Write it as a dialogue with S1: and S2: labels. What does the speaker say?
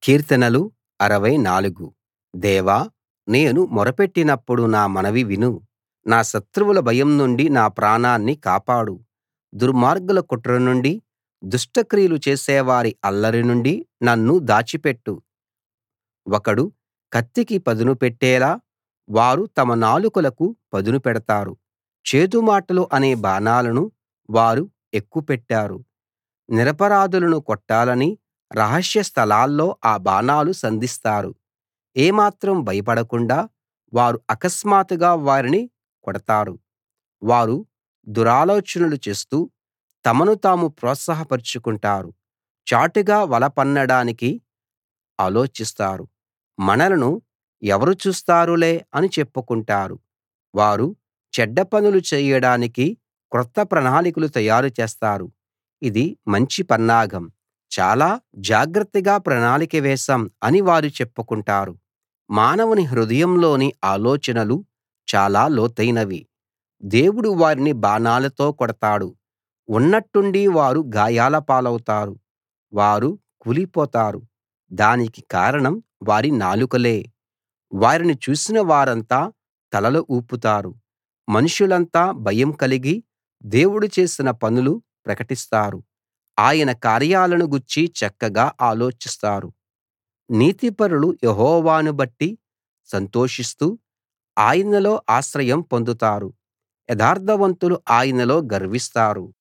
S1: కీర్తనలు 64 దేవా నేను మొరపెట్టినప్పుడు నా మనవి విను నా శత్రువుల భయం నుండి నా ప్రాణాన్ని కాపాడు దుర్మార్గుల కుట్ర నుండి దుష్టక్రియలు చేసేవారి అల్లరి నుండి నన్ను దాచిపెట్టు ఒకడు కత్తికి పదును పెట్టేలా వారు తమ నాలుకలకు పదును పెడతారు చేదు మాటలు అనే బాణాలను వారు ఎక్కుపెట్టారు నిరపరాధులను కొట్టాలని రహస్య స్థలాల్లో ఆ బాణాలు సంధిస్తారు ఏమాత్రం భయపడకుండా వారు అకస్మాత్తుగా వారిని కొడతారు వారు దురాలోచనలు చేస్తూ తమను తాము ప్రోత్సాహపరచుకుంటారు చాటుగా వల పన్నడానికి ఆలోచిస్తారు మనలను ఎవరు చూస్తారులే అని చెప్పుకుంటారు వారు చెడ్డ పనులు చేయడానికి క్రొత్త ప్రణాళికలు తయారు చేస్తారు ఇది మంచి పన్నాగం చాలా జాగ్రత్తగా ప్రణాళిక వేశాం అని వారు చెప్పుకుంటారు మానవుని హృదయంలోని ఆలోచనలు చాలా లోతైనవి దేవుడు వారిని బాణాలతో కొడతాడు ఉన్నట్టుండి వారు గాయాల పాలవుతారు వారు కూలిపోతారు దానికి కారణం వారి నాలుకలే వారిని చూసిన వారంతా తలలు ఊపుతారు మనుషులంతా భయం కలిగి దేవుడు చేసిన పనులు ప్రకటిస్తారు ఆయన కార్యాలను గూర్చి చక్కగా ఆలోచిస్తారు నీతిపరులు యెహోవాను బట్టి సంతోషిస్తూ ఆయనలో ఆశ్రయం పొందుతారు యథార్థవంతులు ఆయనలో గర్విస్తారు